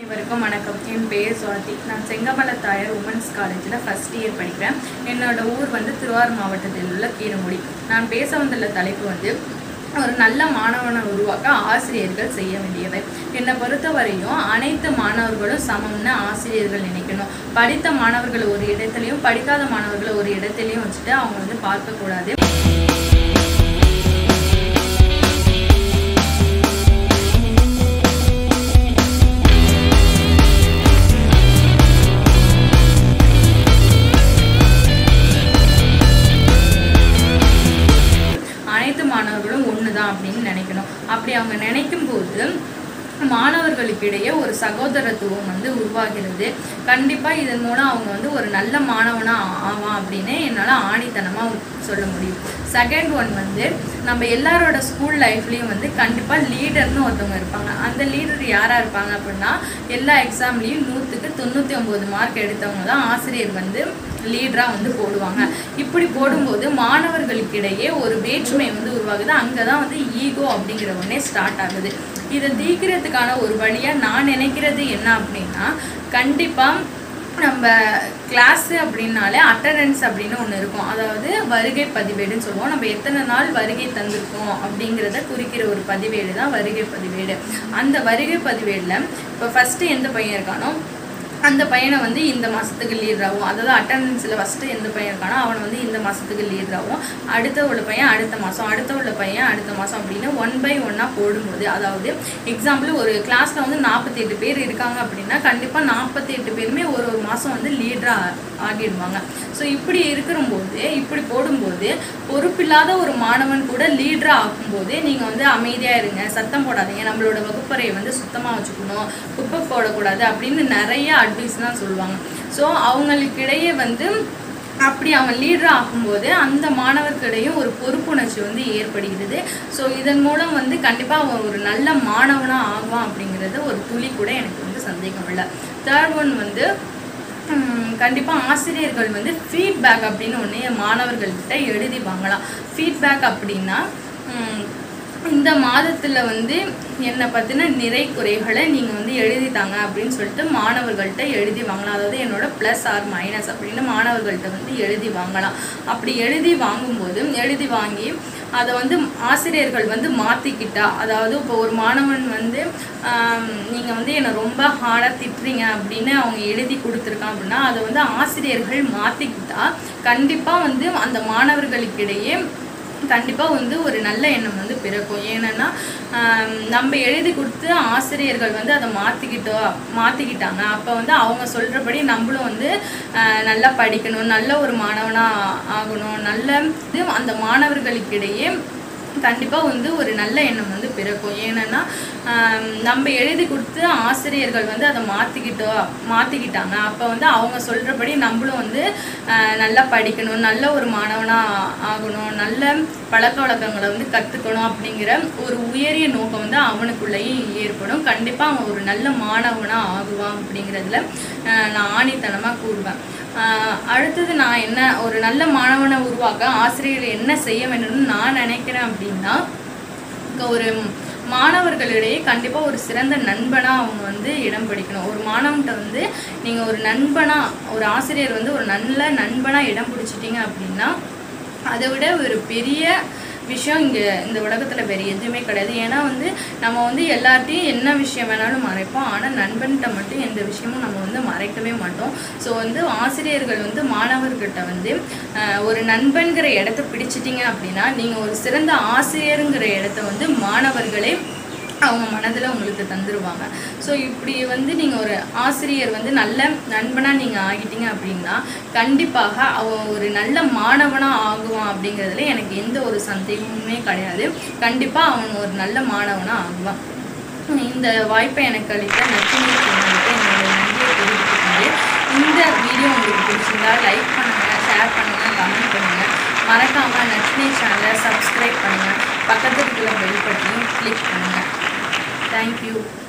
அனைவருக்கும் வணக்கம் என் பேர் சுவாதி நான் செங்கமலத்தாயர் உமன்ஸ் காலேஜில் ஃபஸ்ட் இயர் படிக்கிறேன் என்னோட ஊர் வந்து திருவாரூர் மாவட்டத்தில் உள்ள கீரமுடி நான் பேச வந்துள்ள தலைப்பு வந்து ஒரு நல்ல மாணவனை உருவாக்க ஆசிரியர்கள் செய்ய வேண்டியவை என்னை பொறுத்தவரையும் அனைத்து மாணவர்களும் சமம்னு ஆசிரியர்கள் நினைக்கணும் படித்த மாணவர்களை ஒரு இடத்துலையும் படிக்காத மாணவர்களை ஒரு இடத்துலையும் வச்சுட்டு அவங்க வந்து பார்க்கக்கூடாது அனைத்து மாணவர்களும் ஒன்று தான் அப்படின்னு நினைக்கணும் அப்படி அவங்க நினைக்கும் போது மாணவர்களுக்கிடையே ஒரு சகோதரத்துவம் வந்து உருவாகிறது கண்டிப்பாக இதன் மூலம் அவங்க வந்து ஒரு நல்ல மாணவனாக ஆவான் அப்படின்னு என்னால் ஆணித்தனமாக சொல்ல முடியும் செகண்ட் ஒன் வந்து நம்ம எல்லாரோட ஸ்கூல் லைஃப்லேயும் வந்து கண்டிப்பாக லீடர்னு ஒருத்தவங்க இருப்பாங்க அந்த லீடர் யாராக இருப்பாங்க அப்படின்னா எல்லா எக்ஸாம்லேயும் நூற்றுக்கு தொண்ணூற்றி ஒம்பது மார்க் எடுத்தவங்க தான் ஆசிரியர் வந்து லீடராக வந்து போடுவாங்க இப்படி போடும்போது மாணவர்களுக்கிடையே ஒரு வேற்றுமை வந்து உருவாகுது அங்கே தான் வந்து ஈகோ அப்படிங்கிற ஒன்றே ஸ்டார்ட் ஆகுது இதை தீர்க்கிறதுக்கான ஒரு வழியாக நான் நினைக்கிறது என்ன அப்படின்னா கண்டிப்பாக நம்ம கிளாஸு அப்படின்னாலே அட்டண்டன்ஸ் அப்படின்னு ஒன்று இருக்கும் அதாவது வருகை பதிவேடுன்னு சொல்லுவோம் நம்ம எத்தனை நாள் வருகை தந்திருக்கோம் அப்படிங்கிறத குறிக்கிற ஒரு பதிவேடு தான் வருகை பதிவேடு அந்த வருகை பதிவேடில் இப்போ ஃபஸ்ட்டு எந்த பையன் இருக்கானோ அந்த பையனை வந்து இந்த மாதத்துக்கு லீடர் ஆகும் அதாவது அட்டண்டன்ஸில் ஃபஸ்ட்டு எந்த பையன் இருக்கானோ அவனை வந்து இந்த மாதத்துக்கு லீடர் ஆகும் அடுத்த உள்ள பையன் அடுத்த மாதம் அடுத்த உள்ள பையன் அடுத்த மாதம் அப்படின்னு ஒன் பை ஒன்னாக போடும்போது அதாவது எக்ஸாம்பிள் ஒரு கிளாஸில் வந்து நாற்பத்தி எட்டு பேர் இருக்காங்க அப்படின்னா கண்டிப்பாக நாற்பத்தி எட்டு பேருமே ஒரு ஒரு மாதம் வந்து லீடராக ஆகிடுவாங்க ஸோ இப்படி இருக்கிறம்போது இப்படி போடும்போது பொறுப்பில்லாத ஒரு மாணவன் கூட லீடராக ஆகும்போது நீங்கள் வந்து அமைதியாக இருங்க சத்தம் போடாதீங்க நம்மளோட வகுப்பறையை வந்து சுத்தமாக வச்சுக்கணும் குப்பை போடக்கூடாது அப்படின்னு நிறைய அட்வைஸ் தான் சொல்லுவாங்க ஸோ அவங்களுக்கிடையே வந்து அப்படி அவன் லீடர் ஆகும்போது அந்த மாணவர்களிடையும் ஒரு பொறுப்புணர்ச்சி வந்து ஏற்படுகிறது ஸோ இதன் மூலம் வந்து கண்டிப்பாக அவன் ஒரு நல்ல மாணவனாக ஆகுவான் அப்படிங்கிறது ஒரு துளி கூட எனக்கு வந்து சந்தேகம் இல்லை தேர்ட் ஒன் வந்து கண்டிப்பாக ஆசிரியர்கள் வந்து ஃபீட்பேக் அப்படின்னு ஒன்று மாணவர்கள்கிட்ட எழுதி வாங்கலாம் ஃபீட்பேக் அப்படின்னா உம், இந்த மாதத்தில் வந்து என்னை பற்றின நிறை குறைகளை நீங்கள் வந்து எழுதித்தாங்க அப்படின்னு சொல்லிட்டு மாணவர்கள்ட்ட எழுதி வாங்கலாம் அதாவது என்னோட ப்ளஸ் ஆர் மைனஸ் அப்படின்னு மாணவர்கள்ட்ட வந்து எழுதி வாங்கலாம் அப்படி எழுதி வாங்கும்போது எழுதி வாங்கி அதை வந்து ஆசிரியர்கள் வந்து மாற்றிக்கிட்டா அதாவது இப்போ ஒரு மாணவன் வந்து நீங்கள் வந்து என்னை ரொம்ப ஹார்டாக திட்டுறீங்க அப்படின்னு அவங்க எழுதி கொடுத்துருக்கான் அப்படின்னா அதை வந்து ஆசிரியர்கள் மாற்றிக்கிட்டா கண்டிப்பாக வந்து அந்த மாணவர்களுக்கிடையே கண்டிப்பாக வந்து ஒரு நல்ல எண்ணம் வந்து பிறக்கும் ஏன்னா ஆம், நம்ம எழுதி கொடுத்து ஆசிரியர்கள் வந்து அதை மாற்றிக்கிட்டோம் மாற்றிக்கிட்டாங்க அப்போ வந்து அவங்க சொல்கிறபடி நம்மளும் வந்து ஆஹ், நல்லா படிக்கணும் நல்ல ஒரு மாணவனாக ஆகணும் நல்ல இது அந்த மாணவர்களுக்கிடையே கண்டிப்பாக வந்து ஒரு நல்ல எண்ணம் வந்து பிறக்கும் ஏன்னா ஆம், நம்ம எழுதி கொடுத்து ஆசிரியர்கள் வந்து அதை மாற்றிக்கிட்டோம் மாற்றிக்கிட்டாங்க அப்போ வந்து அவங்க சொல்கிறபடி நம்மளும் வந்து ஆஹ், நல்லா படிக்கணும் நல்ல ஒரு மாணவனாக ஆகணும் நல்ல பழக்க வழக்கங்களை வந்து கற்றுக்கணும் அப்படிங்கிற ஒரு உயரிய நோக்கம் வந்து அவனுக்குள்ளேயும் ஏற்படும் கண்டிப்பாக அவன் ஒரு நல்ல மாணவனாக ஆகுவான் அப்படிங்கிறதுல ஆஹ், நான் ஆணித்தனமாக கூறுவேன் ஆஹ் அடுத்தது நான் என்ன ஒரு நல்ல மாணவனை உருவாக்க ஆசிரியர் என்ன செய்ய வேண்டும்னு நான் நினைக்கிறேன் அப்படின்னா இங்க ஒரு மாணவர்களிடையே கண்டிப்பாக ஒரு சிறந்த நண்பனாக அவங்க வந்து இடம் பிடிக்கணும் ஒரு மாணவன்கிட்ட வந்து நீங்கள் ஒரு நண்பனாக ஒரு ஆசிரியர் வந்து ஒரு நல்ல நண்பனாக இடம் பிடிச்சிட்டீங்க அப்படின்னா அதை விட ஒரு பெரிய விஷயம் இங்கே இந்த உலகத்தில் வேறு எதுவுமே கிடையாது ஏன்னா வந்து நம்ம வந்து எல்லார்ட்டையும் என்ன விஷயம் வேணாலும் மறைப்போம் ஆனால் நண்பன்கிட்ட மட்டும் எந்த விஷயமும் நம்ம வந்து மறைக்கவே மாட்டோம் ஸோ வந்து ஆசிரியர்கள் வந்து மாணவர்கிட்ட வந்து ஆஹ், ஒரு நண்பன்கிற இடத்த பிடிச்சிட்டிங்க அப்படின்னா நீங்கள் ஒரு சிறந்த ஆசிரியருங்கிற இடத்த வந்து மாணவர்களே அவங்க மனதில் உங்களுக்கு தந்துடுவாங்க ஸோ இப்படி வந்து நீங்கள் ஒரு ஆசிரியர் வந்து நல்ல நண்பனாக நீங்கள் ஆகிட்டீங்க அப்படின்னா கண்டிப்பாக அவன் ஒரு நல்ல மாணவனாக ஆகுவான் அப்படிங்கிறதுல எனக்கு எந்த ஒரு சந்தேகமுமே கிடையாது கண்டிப்பாக அவன் ஒரு நல்ல மாணவனாக ஆகுவான் இந்த வாய்ப்பை எனக்கு அளித்த நச்சினி சேனலுக்கு என்னுடைய நன்றியை தெரிவித்துக் கொண்டு இந்த வீடியோ உங்களுக்கு பிடிச்சிருந்தா லைக் பண்ணுங்கள் ஷேர் பண்ணுங்கள் கமெண்ட் பண்ணுங்கள் மறக்காமல் நச்சினி சேனலை சப்ஸ்கிரைப் பண்ணுங்கள் பக்கத்தில் இருக்கிற பெல் பட்டனையும் கிளிக் பண்ணுங்கள் தேங்க்யூ